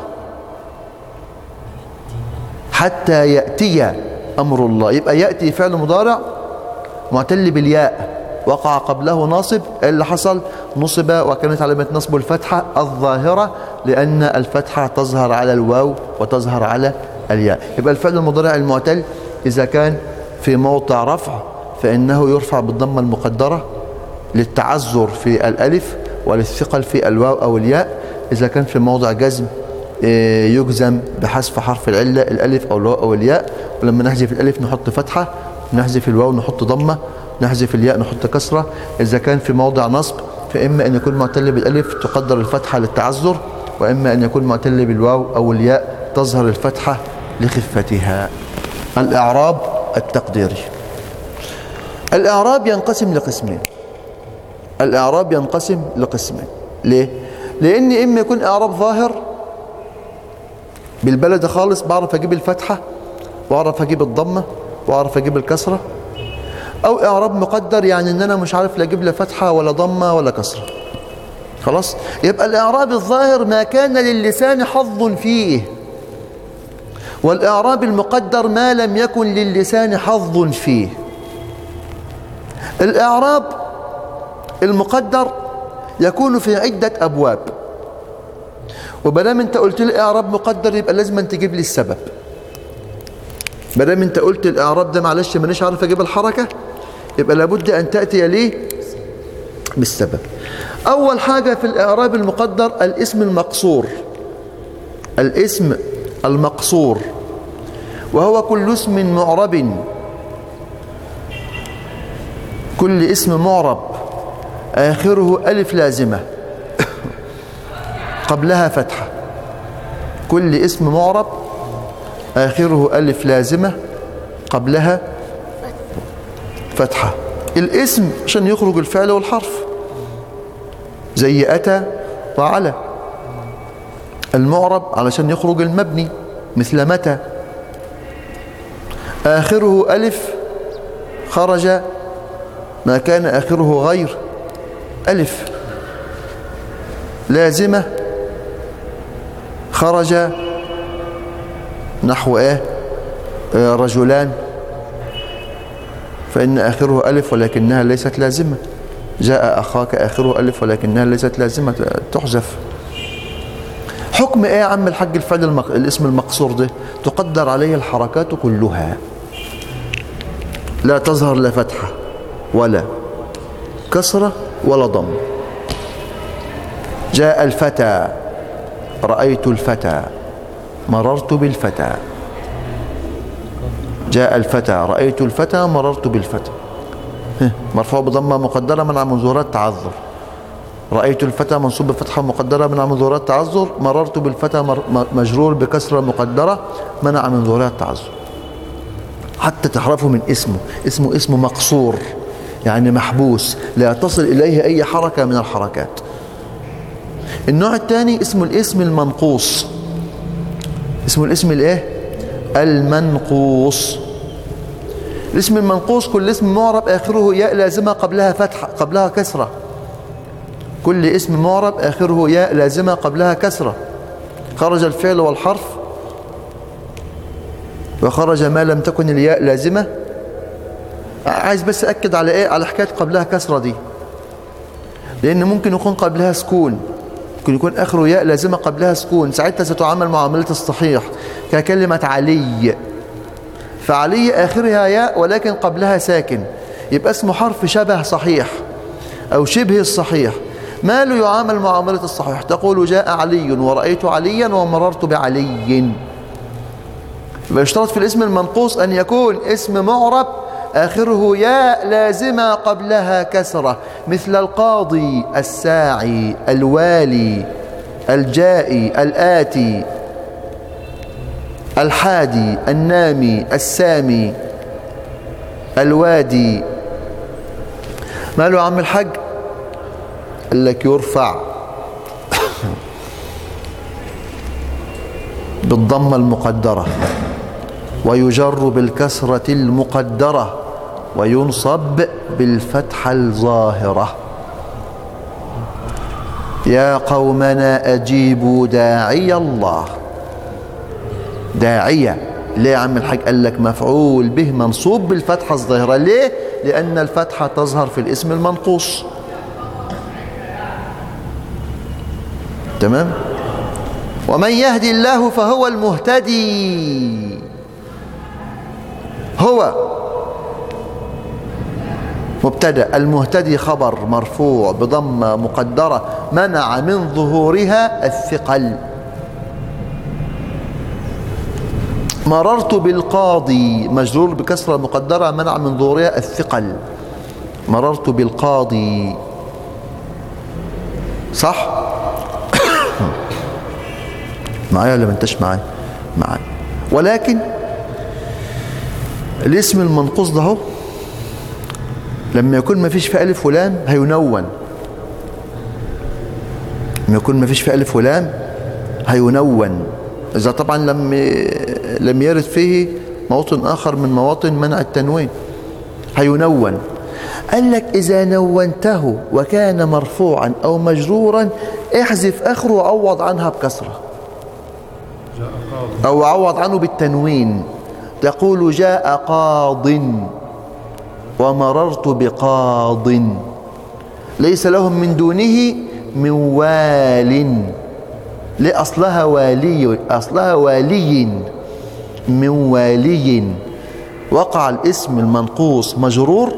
Speaker 1: حتى يأتي أمر الله يبقى يأتي فعل مضارع معتل بالياء وقع قبله ناصب اللي حصل نصب وكانت علامة نصبه الفتحة الظاهرة لأن الفتحة تظهر على الواو وتظهر على الياء يبقى الفعل المضارع المعتل إذا كان في موضع رفع فإنه يرفع بالضمة المقدرة للتعذر في الألف وللثقل في الواو أو الياء إذا كان في موضع جزم يجزم بحذف حرف العلة الألف أو الواو أو الياء ولما نحذف الألف نحط فتحة نحذف الواو نحط ضمة نحذف الياء نحط كسرة إذا كان في موضع نصب فإما أن يكون معتل بالألف تقدر الفتحة للتعذر وإما أن يكون معتل بالواو أو الياء تظهر الفتحة لخفتها الإعراب التقديري الإعراب ينقسم لقسمين الإعراب ينقسم لقسمين ليه؟ لأن إما يكون إعراب ظاهر بالبلد خالص بعرف أجيب الفتحة وأعرف أجيب الضمة وأعرف أجيب الكسرة أو إعراب مقدر يعني إن أنا مش عارف لا أجيب لا فتحة ولا ضمة ولا كسرة خلاص يبقى الإعراب الظاهر ما كان للسان حظ فيه والإعراب المقدر ما لم يكن للسان حظ فيه الإعراب المقدر يكون في عدة أبواب وبدام انت قلت لي اعراب مقدر يبقى لازم انت تجيب لي السبب بدام انت قلت الاعراب ده معلش مانيش عارف اجيب الحركه يبقى لابد ان تاتي ليه بالسبب اول حاجه في الاعراب المقدر الاسم المقصور الاسم المقصور وهو كل اسم معرب كل اسم معرب اخره الف لازمه قبلها فتحة كل اسم معرب آخره ألف لازمة قبلها فتحة الاسم عشان يخرج الفعل والحرف زي أتى وعلى المعرب علشان يخرج المبني مثل متى آخره ألف خرج ما كان آخره غير ألف لازمة خرج نحو ايه آه رجلان فإن آخره ألف ولكنها ليست لازمة جاء أخاك آخره ألف ولكنها ليست لازمة تحذف حكم ايه يا عم الحاج الفعل المق... الاسم المقصور ده تقدر عليه الحركات كلها لا تظهر لا فتحة ولا كسرة ولا ضم جاء الفتى رأيت الفتى مررت بالفتى جاء الفتى رأيت الفتى مررت بالفتى مرفوع بضمة مقدرة منع من ظهورات تعذر رأيت الفتى منصوب بفتحة مقدرة منع من ظهورات تعذر مررت بالفتى مجرور بكسرة مقدرة منع من ظهورات تعذر حتى تحرفه من اسمه اسمه اسم مقصور يعني محبوس لا تصل إليه أي حركة من الحركات النوع الثاني اسمه الاسم المنقوص اسمه الاسم الايه المنقوص الاسم المنقوص كل اسم معرب اخره ياء لازمه قبلها فتحه قبلها كسره كل اسم معرب اخره ياء لازمه قبلها كسره خرج الفعل والحرف وخرج ما لم تكن الياء لازمه عايز بس اكد على ايه على حكايه قبلها كسره دي لان ممكن يكون قبلها سكون ممكن يكون اخره ياء لازمه قبلها سكون ساعتها ستعامل معامله الصحيح ككلمه علي فعلي اخرها ياء ولكن قبلها ساكن يبقى اسمه حرف شبه صحيح او شبه الصحيح ما له يعامل معامله الصحيح تقول جاء علي ورأيت عليا ومررت بعلي فيشترط في الاسم المنقوص أن يكون اسم معرب آخره ياء لازمة قبلها كسرة مثل القاضي الساعي الوالي الجائي الآتي الحادي النامي السامي الوادي ما له عم الحج قال لك يرفع بالضمة المقدرة ويجر بالكسرة المقدرة وينصب بالفتحة الظاهرة يا قومنا أجيبوا داعي الله داعية ليه يا عم الحاج قال لك مفعول به منصوب بالفتحة الظاهرة ليه لأن الفتحة تظهر في الاسم المنقوص تمام ومن يهدي الله فهو المهتدي هو مبتدا المهتدي خبر مرفوع بضمه مقدره منع من ظهورها الثقل مررت بالقاضي مجرور بكسره مقدره منع من ظهورها الثقل مررت بالقاضي صح معايا ولا ما انتش معايا معايا ولكن الاسم المنقوص ده هو لما يكون ما فيش في ألف ولام هينون لما يكون ما فيش في ألف ولام هينون إذا طبعا لم لم يرد فيه موطن آخر من مواطن منع التنوين هينون قال لك إذا نونته وكان مرفوعا أو مجرورا احذف آخره وعوض عنها بكسرة
Speaker 2: جاء قاضي
Speaker 1: أو عوض عنه بالتنوين تقول جاء قاض ومررت بقاض ليس لهم من دونه من وال لأصلها والي أصلها والي من والي وقع الاسم المنقوص مجرور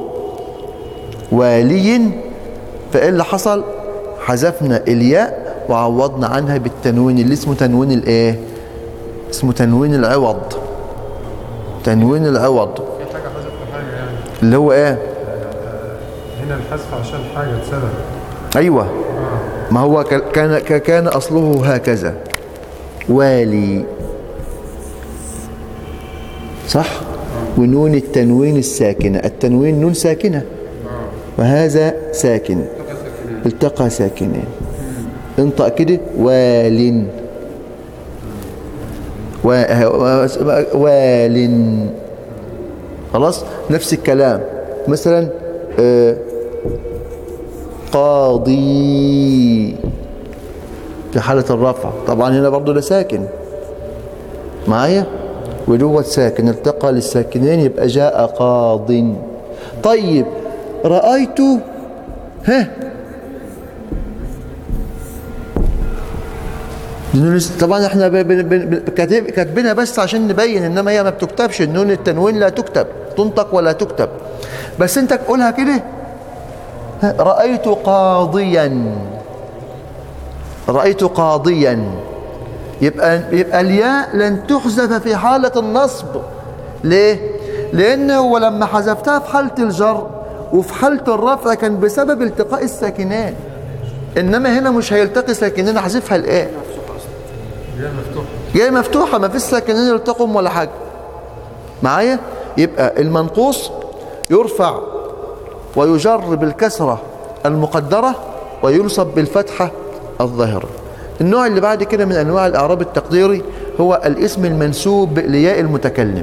Speaker 1: والي فإيه اللي حصل حذفنا الياء وعوضنا عنها بالتنوين اللي اسمه تنوين الايه اسمه تنوين العوض تنوين العوض
Speaker 2: في حاجة حذف حاجة يعني
Speaker 1: اللي هو ايه
Speaker 2: هنا الحذف عشان حاجة سبب
Speaker 1: ايوه ما هو ك- كان ك- كان اصله هكذا والي صح ونون التنوين الساكنة التنوين نون ساكنة وهذا ساكن التقى ساكنين انطق كده وال و- و- وال خلاص نفس الكلام مثلا آه، قاضي في حالة الرفع طبعا هنا برضو ده ساكن معايا ودوت ساكن التقى للساكنين يبقى جاء قاض طيب رأيت ها النون الس- طبعا احنا ب- ب- ب- كاتب- كاتبينها بس عشان نبين انما هي ما بتكتبش النون التنوين لا تكتب تنطق ولا تكتب بس انت تقولها كده ها، رأيت قاضيا رأيت قاضيا يبقى يبقى الياء لن تحذف في حالة النصب ليه؟ لأنه لما حذفتها في حالة الجر وفي حالة الرفع كان بسبب التقاء الساكنين إنما هنا مش هيلتقي ساكنين أحذفها الآن
Speaker 2: جاء مفتوح
Speaker 1: جاي مفتوحة ما فيش ساكنين يلتقوا ولا حاجة معايا يبقى المنقوص يرفع ويجر بالكسرة المقدرة وينصب بالفتحة الظاهرة النوع اللي بعد كده من أنواع الإعراب التقديري هو الاسم المنسوب لياء المتكلم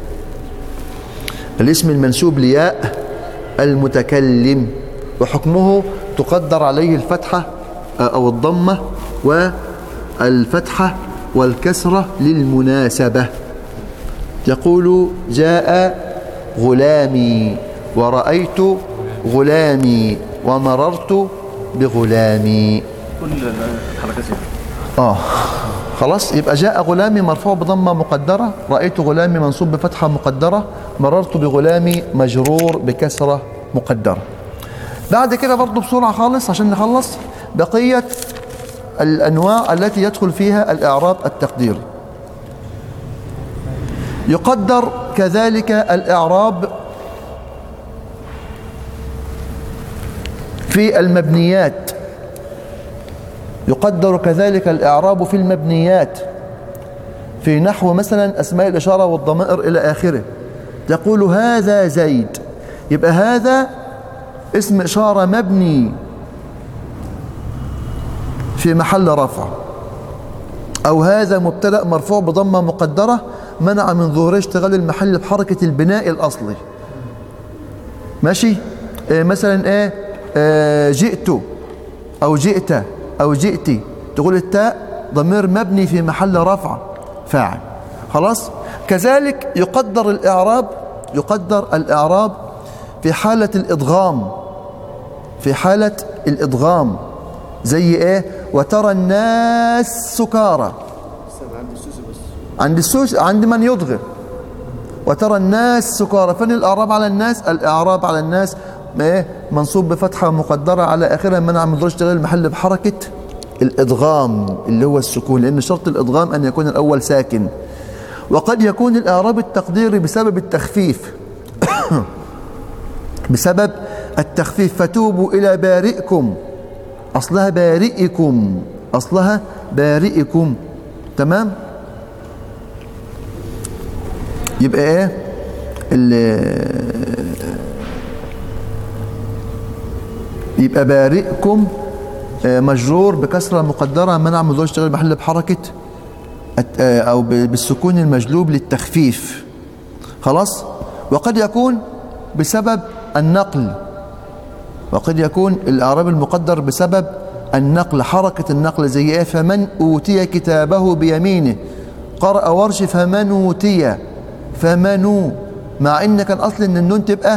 Speaker 1: الاسم المنسوب لياء المتكلم وحكمه تقدر عليه الفتحة أو الضمة والفتحة والكسرة للمناسبة يقول جاء غلامي ورأيت غلامي ومررت بغلامي
Speaker 3: كل الحركات دي
Speaker 1: اه خلاص يبقى جاء غلامي مرفوع بضمه مقدره رايت غلامي منصوب بفتحه مقدره مررت بغلامي مجرور بكسره مقدره بعد كده برضو بسرعه خالص عشان نخلص بقيه الانواع التي يدخل فيها الاعراب التقديري يقدر كذلك الاعراب في المبنيات يقدر كذلك الإعراب في المبنيات في نحو مثلا أسماء الإشارة والضمائر إلى آخره تقول هذا زيد يبقى هذا اسم إشارة مبني في محل رفع أو هذا مبتدأ مرفوع بضمة مقدرة منع من ظهوره اشتغال المحل بحركة البناء الأصلي ماشي إيه مثلا ايه آه جئت او جئت او جئتي تقول التاء ضمير مبني في محل رفع فاعل خلاص كذلك يقدر الاعراب يقدر الاعراب في حالة الادغام في حالة الادغام زي ايه وترى الناس سكارى عند السوس عند من يضغم وترى الناس سكارى فين الإعراب على الناس الإعراب على الناس ايه منصوب بفتحة مقدرة على آخرها منع من ظهور اشتغال المحل بحركة الإدغام اللي هو السكون لأن شرط الإدغام أن يكون الأول ساكن وقد يكون الإعراب التقديري بسبب التخفيف بسبب التخفيف فتوبوا إلى بارئكم أصلها بارئكم أصلها بارئكم تمام يبقى ايه يبقى بارئكم مجرور بكسرة مقدرة منع من ظهور اشتغال محل بحركة أو بالسكون المجلوب للتخفيف خلاص وقد يكون بسبب النقل وقد يكون الإعراب المقدر بسبب النقل حركة النقل زي ايه فمن أوتي كتابه بيمينه قرأ ورش فمن أوتي فمنوا مع ان كان اصل ان النون تبقى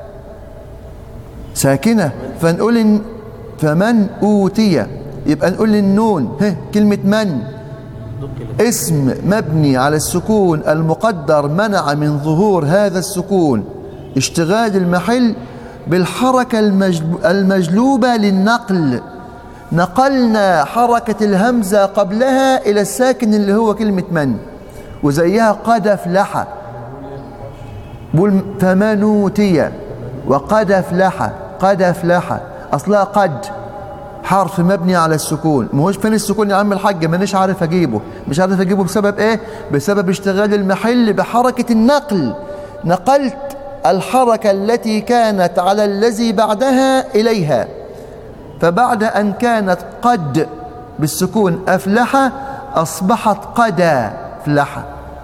Speaker 1: ساكنه فنقول إن فمن اوتي يبقى نقول النون ها كلمه من اسم مبني على السكون المقدر منع من ظهور هذا السكون اشتغال المحل بالحركه المجلوبه للنقل نقلنا حركه الهمزه قبلها الى الساكن اللي هو كلمه من وزيها قد افلح بقول فمن اوتي وقد افلح قد افلح اصلها قد حرف مبني على السكون ما هوش فين السكون يا عم الحاج مانيش عارف اجيبه مش عارف اجيبه بسبب ايه بسبب اشتغال المحل بحركه النقل نقلت الحركه التي كانت على الذي بعدها اليها فبعد ان كانت قد بالسكون افلح اصبحت قد افلح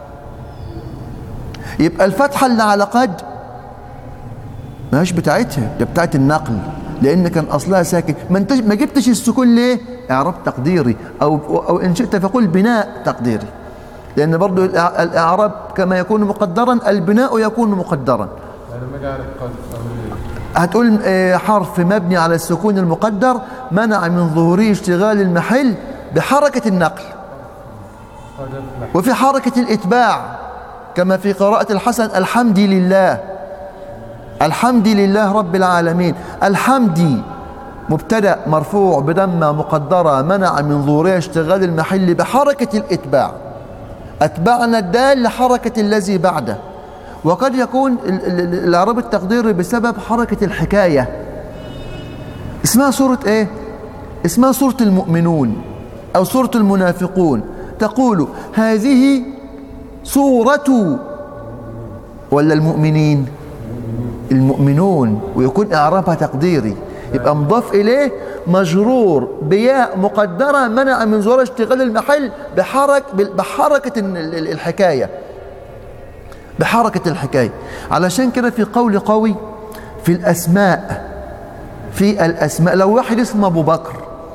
Speaker 1: يبقى الفتحة اللي على قد ماهيش بتاعتها ده بتاعت النقل لأن كان أصلها ساكن ما, انت ما جبتش السكون ليه إعراب تقديري أو, أو إن شئت فقل بناء تقديري لأن برضو الإعراب كما يكون مقدرا البناء يكون مقدرا
Speaker 2: يعني ما اعرف قد
Speaker 1: هتقول حرف مبني على السكون المقدر منع من ظهوره اشتغال المحل بحركة النقل
Speaker 2: قد افلح
Speaker 1: وفي حركة الإتباع كما في قراءة الحسن الحمد لله الحمد لله رب العالمين الحمد مبتدأ مرفوع بدمة مقدرة منع من ظهورها اشتغال المحل بحركة الإتباع أتبعنا الدال لحركة الذي بعده وقد يكون ال- ال- الإعراب التقديري بسبب حركة الحكاية اسمها سورة ايه اسمها سورة المؤمنون أو سورة المنافقون تقول هذه سورة ولا المؤمنين المؤمنون ويكون إعرابها تقديري يبقى مضاف إليه مجرور بياء مقدرة منع من ظهور اشتغال المحل بحرك بحركة ال- ال- الحكاية بحركة الحكاية علشان كده في قول قوي في الأسماء في الأسماء لو واحد اسمه أبو بكر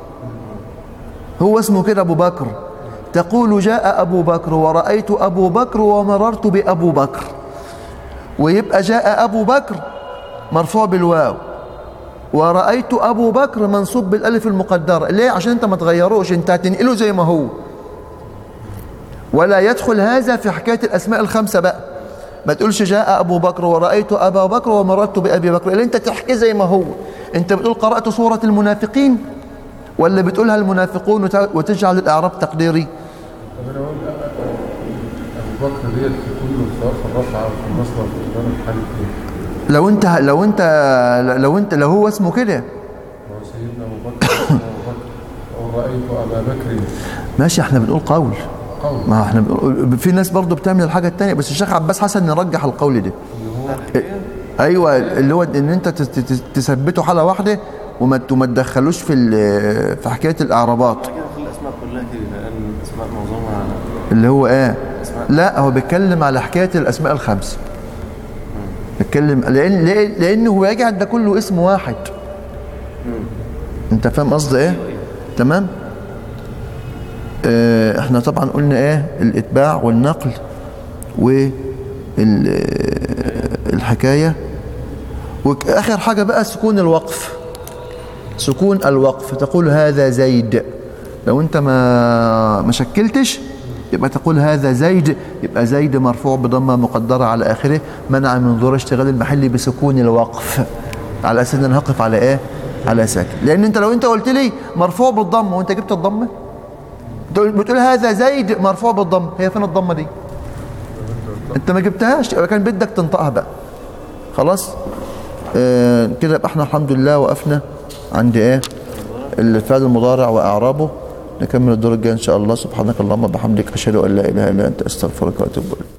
Speaker 1: هو اسمه كده أبو بكر تقول جاء أبو بكر ورأيت أبو بكر ومررت بأبو بكر ويبقى جاء أبو بكر مرفوع بالواو ورأيت أبو بكر منصوب بالألف المقدرة ليه عشان أنت ما تغيروش أنت هتنقله زي ما هو ولا يدخل هذا في حكاية الأسماء الخمسة بقى ما تقولش جاء أبو بكر ورأيت أبا بكر ومررت بأبي بكر اللي أنت تحكي زي ما هو أنت بتقول قرأت سورة المنافقين ولا بتقولها المنافقون وت- وتجعل الإعراب تقديري
Speaker 2: طب انا اقول ابو بكر ديت في كله سواء في الرفعه او في النصب او في الجر في حاله ايه؟
Speaker 1: لو أنت لو أنت لو أنت لو هو اسمه كده
Speaker 2: هو سيدنا ابو بكر سيدنا ابو بكر او رايت ابا بكر
Speaker 1: ماشي احنا بنقول قول
Speaker 2: قول
Speaker 1: ما احنا بنقول في ناس برضو بتعمل الحاجة التانية بس الشيخ عباس حسن نرجح القول ده ايوه اللي هو ان انت تس- تس- تثبته حالة واحدة وما ت- وما تدخلوش في ال- في حكاية الاعرابات
Speaker 3: كده خلي الاسماء كلها كده لان الاسماء معظمها
Speaker 1: اللي هو ايه
Speaker 3: اسماء
Speaker 1: لا هو بيتكلم على حكاية الاسماء الخمس بيتكلم لان لأن- لانه هو يجعل ده كله اسم واحد انت فاهم قصدي ايه تمام اه احنا طبعا قلنا ايه الاتباع والنقل والحكاية واخر حاجة بقى سكون الوقف سكون الوقف تقول هذا زيد لو انت ما ما شكلتش يبقى تقول هذا زيد يبقى زيد مرفوع بضمه مقدره على اخره منع من ظهور اشتغال المحل بسكون الوقف على اساس ان انا هقف على ايه على ساكن لان انت لو انت قلت لي مرفوع بالضمه وانت جبت الضمه بتقول بتقول هذا زيد مرفوع بالضمه هي فين الضمه دي انت ما جبتهاش يبقى كان بدك تنطقها بقى خلاص آه كده يبقى احنا الحمد لله وقفنا عند ايه الفعل المضارع واعرابه نكمل الدور الجاي ان شاء الله سبحانك اللهم وبحمدك اشهد ان لا اله الا انت استغفرك واتوب اليك